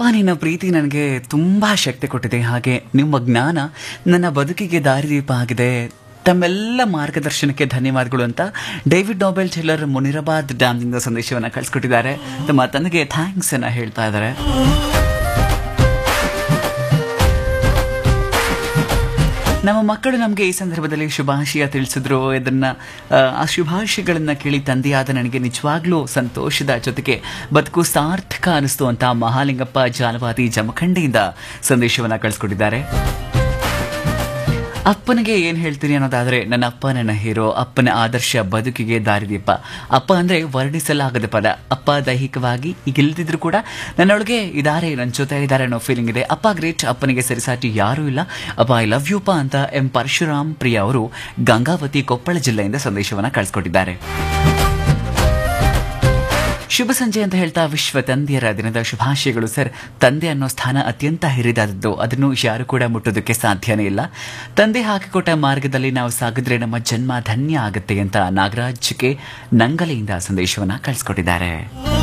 ನಿನ್ನ ಪ್ರೀತಿ ನನಗೆ ತುಂಬಾ ಶಕ್ತಿ ಕೊಟ್ಟಿದೆ ಹಾಗೆ ನಿಮ್ಮ ಜ್ಞಾನ ನನ್ನ ಬದುಕಿಗೆ ದಾರಿದೀಪ ಆಗಿದೆ ತಮ್ಮೆಲ್ಲ ಮಾರ್ಗದರ್ಶನಕ್ಕೆ ಧನ್ಯವಾದಗಳು ಅಂತ ಡೇವಿಡ್ ನೋಬೆಲ್ ಟೇಲರ್ ಮುನಿರಾಬಾದ್ ಡ್ಯಾಮ್ನಿಂದ ಸಂದೇಶವನ್ನ ಕಳಿಸ್ಕೊಟ್ಟಿದ್ದಾರೆ ತಮ್ಮ ತಂದೆಗೆ ಥ್ಯಾಂಕ್ಸ್ ಅನ್ನ ಹೇಳ್ತಾ ಇದ್ದಾರೆ ನಮ್ಮ ಮಕ್ಕಳು ನಮಗೆ ಈ ಸಂದರ್ಭದಲ್ಲಿ ಶುಭಾಶಯ ತಿಳಿಸಿದ್ರು ಇದನ್ನ ಆ, ಆ ಶುಭಾಶಯಗಳನ್ನ ಕೇಳಿ ತಂದೆಯಾದ ನನಗೆ ನಿಜವಾಗ್ಲೂ ಸಂತೋಷದ ಜೊತೆಗೆ ಬದುಕು ಸಾರ್ಥಕ ಅನಿಸ್ತು ಅಂತ ಮಹಾಲಿಂಗಪ್ಪ ಜಾಲವಾದಿ ಜಮಖಂಡಿಯಿಂದ ಸಂದೇಶವನ್ನ ಕಳಿಸ್ಕೊಟ್ಟಿದ್ದಾರೆ ಅಪ್ಪನಿಗೆ ಏನ್ ಹೇಳ್ತೀನಿ ಅನ್ನೋದಾದ್ರೆ ನನ್ನ ಅಪ್ಪ ನನ್ನ ಹೀರೋ ಅಪ್ಪನ ಆದರ್ಶ ಬದುಕಿಗೆ ದಾರಿದೀಪ ಅಪ್ಪ ಅಂದ್ರೆ ವರ್ಣಿಸಲಾಗದ ಪದ ಅಪ್ಪ ದೈಹಿಕವಾಗಿ ಈಗ ಇಲ್ದಿದ್ರು ಕೂಡ ನನ್ನೊಳಗೆ ಇದಾರೆ ನನ್ನ ಜೊತೆ ಇದ್ದಾರೆ ಅನ್ನೋ ಫೀಲಿಂಗ್ ಇದೆ ಅಪ್ಪ ಗ್ರೇಟ್ ಅಪ್ಪನಿಗೆ ಸರಿಸಾಟಿ ಯಾರೂ ಇಲ್ಲ ಅಪ್ಪ ಐ ಲವ್ ಯುಪ್ಪ ಅಂತ ಎಂ ಪರಶುರಾಮ್ ಪ್ರಿಯ ಅವರು ಗಂಗಾವತಿ ಕೊಪ್ಪಳ ಜಿಲ್ಲೆಯಿಂದ ಸಂದೇಶವನ್ನ ಕಳಿಸ್ಕೊಟ್ಟಿದ್ದಾರೆ ಶುಭ ಸಂಜೆ ಅಂತ ಹೇಳ್ತಾ ವಿಶ್ವ ತಂದೆಯರ ದಿನದ ಶುಭಾಶಯಗಳು ಸರ್ ತಂದೆ ಅನ್ನೋ ಸ್ಥಾನ ಅತ್ಯಂತ ಹಿರಿದಾದದ್ದು ಅದನ್ನು ಯಾರು ಕೂಡ ಮುಟ್ಟೋದಕ್ಕೆ ಸಾಧ್ಯನೇ ಇಲ್ಲ ತಂದೆ ಹಾಕಿಕೊಟ್ಟ ಮಾರ್ಗದಲ್ಲಿ ನಾವು ಸಾಗಿದ್ರೆ ನಮ್ಮ ಜನ್ಮ ಧನ್ಯ ಆಗುತ್ತೆ ಅಂತ ನಾಗರಾಜ್ಗೆ ನಂಗಲೆಯಿಂದ ಸಂದೇಶವನ್ನ ಕಳಿಸ್ಕೊಟ್ಟಿದ್ದಾರೆ